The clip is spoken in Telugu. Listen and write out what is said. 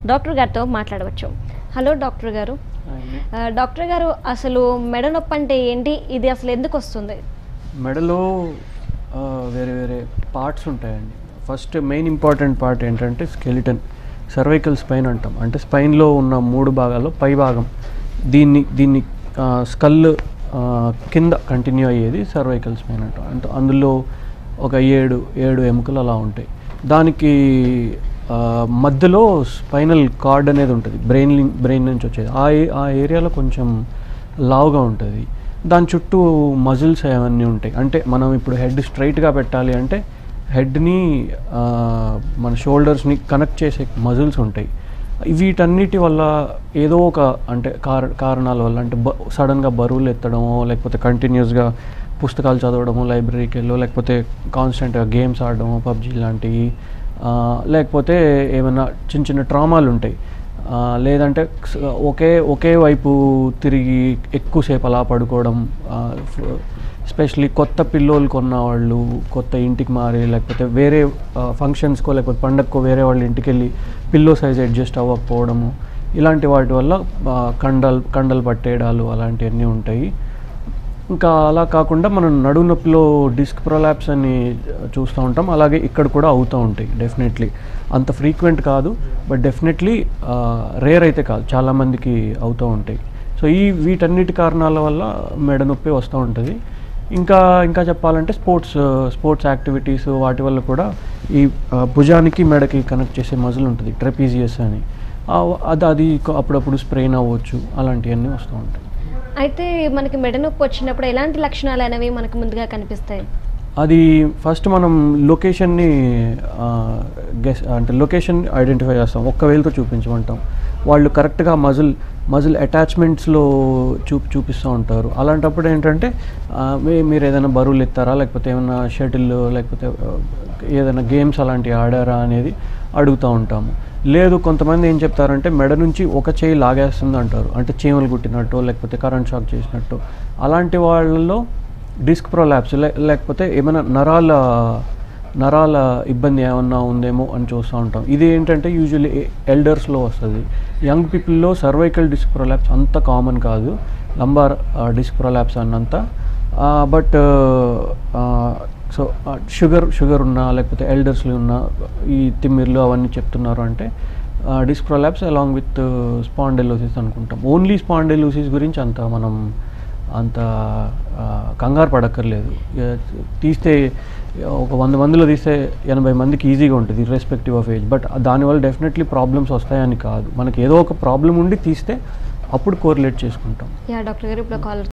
డాక్టర్ గారితో మాట్లాడవచ్చు హలో డాక్టర్ గారు ఆ, డాక్టర్ గారు అసలు మెడ నొప్పి అంటే ఏంటి ఇది అసలు ఎందుకు వస్తుంది మెడలో ఆ, వేరే వేరే పార్ట్స్ ఉంటాయండి ఫస్ట్ మెయిన్ ఇంపార్టెంట్ పార్ట్ ఏంటంటే స్కెలిటన్ సర్వైకల్ స్పైన్ అంటాం అంటే స్పైన్లో ఉన్న మూడు భాగాల్లో పై భాగం దీన్ని దీన్ని స్కల్ కింద కంటిన్యూ అయ్యేది సర్వైకల్ స్పైన్ అంటాం అంటే అందులో ఒక ఏడు ఏడు ఎముకలు అలా ఉంటాయి దానికి ఆ, మధ్యలో స్పైనల్ కార్డ్ అనేది ఉంటుంది బ్రెయిన్ బ్రెయిన్ నుంచి వచ్చేది ఆ ఏ- ఆ ఏరియాలో కొంచెం లావుగా ఉంటుంది దాని చుట్టూ మజిల్స్ అవన్నీ ఉంటాయి అంటే మనం ఇప్పుడు హెడ్ స్ట్రైట్గా పెట్టాలి అంటే హెడ్ని మన షోల్డర్స్ని కనెక్ట్ చేసే మజిల్స్ ఉంటాయి వీటన్నిటి వల్ల ఏదో ఒక అంటే కార కారణాల వల్ల అంటే బ సడన్గా బరువులు ఎత్తడమో లేకపోతే కంటిన్యూస్గా పుస్తకాలు చదవడము లైబ్రరీకి వెళ్ళో లేకపోతే కాన్స్టెంట్గా గేమ్స్ ఆడడము పబ్జీ లాంటివి ఆ, లేకపోతే ఏమైనా చిన్న చిన్న ట్రామాలు ఉంటాయి ఆ, లేదంటే స్- ఒకే ఒకే వైపు తిరిగి ఎక్కువసేపు అలా పడుకోవడం ఎస్పెషలీ కొత్త పిల్లోలు కొన్న వాళ్ళు కొత్త ఇంటికి మారి లేకపోతే వేరే ఫంక్షన్స్కో లేకపోతే పండగకో వేరే వాళ్ళ ఇంటికి వెళ్ళి పిల్లో సైజ్ అడ్జస్ట్ అవ్వకపోవడము ఇలాంటి వాటి వల్ల ఆ, కండలు కండలు పట్టేయడాలు అలాంటివన్నీ ఉంటాయి ఇంకా అలా కాకుండా మనం నడుము నొప్పిలో డిస్క్ ప్రొలాప్స్ అని చూస్తూ ఉంటాం అలాగే ఇక్కడ కూడా అవుతూ ఉంటాయి డెఫినెట్లీ అంత ఫ్రీక్వెంట్ కాదు బట్ డెఫినెట్లీ రేర్ అయితే కాదు చాలామందికి అవుతూ ఉంటాయి సో ఈ వీటన్నిటి కారణాల వల్ల మెడ నొప్పి వస్తూ ఉంటుంది ఇంకా ఇంకా చెప్పాలంటే స్పోర్ట్స్ స్పోర్ట్స్ యాక్టివిటీస్ వాటి వల్ల కూడా ఈ ఆ, భుజానికి మెడకి కనెక్ట్ చేసే మజిల్ ఉంటుంది ట్రెపీజియస్ అని ఆ, అది అది అప్పుడప్పుడు స్ప్రెయిన్ అవ్వచ్చు అలాంటివన్నీ వస్తూ ఉంటాయి అయితే మనకి మెడ నొప్పి వచ్చినప్పుడు ఎలాంటి లక్షణాలు అనేవి మనకు ముందుగా కనిపిస్తాయి అది ఫస్ట్ మనం లొకేషన్ని గెస్ అంటే లొకేషన్ ఐడెంటిఫై చేస్తాం ఒక్క వేలుతో చూపించమంటాం వాళ్ళు కరెక్ట్గా మజిల్ మజిల్ అటాచ్మెంట్స్లో చూ చూపిస్తూ ఉంటారు అలాంటప్పుడు ఏంటంటే ఆ, మీ- మీరు ఏదైనా బరువులు ఎత్తారా లేకపోతే ఏమైనా షటిల్ లేకపోతే ఆ, ఏదైనా గేమ్స్ అలాంటివి ఆడారా అనేది అడుగుతూ ఉంటాము లేదు కొంతమంది ఏం చెప్తారంటే మెడ నుంచి ఒక చేయి లాగేస్తుంది అంటారు అంటే చీమలు కుట్టినట్టు లేకపోతే కరెంట్ షాక్ చేసినట్టు అలాంటి వాళ్ళలో డిస్క్ ప్రొలాప్స్ లేకపోతే ఏమైనా నరాల నరాల ఇబ్బంది ఏమన్నా ఉందేమో అని చూస్తూ ఉంటాం ఇది ఏంటంటే యూజువల్లీ ఎల్డర్స్లో వస్తుంది యంగ్ పీపుల్లో సర్వైకల్ డిస్క్ ప్రొలాప్స్ అంత కామన్ కాదు లంబార్ డిస్క్ ప్రొలాప్స్ అన్నంత బట్ సో షుగర్ షుగర్ ఉన్నా లేకపోతే ఎల్డర్స్లో ఉన్న ఈ తిమ్మిర్లు అవన్నీ చెప్తున్నారు అంటే disc prolapse along with spondylosis అనుకుంటాం ఓన్లీ స్పాండెలోసిస్ గురించి అంత మనం అంత ఆ, కంగారు పడక్కర్లేదు ఏ, తీస్తే ఒక వంద మందిలో తీస్తే ఎనభై మందికి ఈజీగా ఉంటుంది ఇర్రెస్పెక్టివ్ ఆఫ్ ఏజ్ బట్ దానివల్ల డెఫినెట్లీ ప్రాబ్లమ్స్ వస్తాయని కాదు మనకి ఏదో ఒక ప్రాబ్లం ఉండి తీస్తే అప్పుడు కోరిలేట్ చేసుకుంటాం యా డాక్టర్ గారు ఇప్పుడు కాల్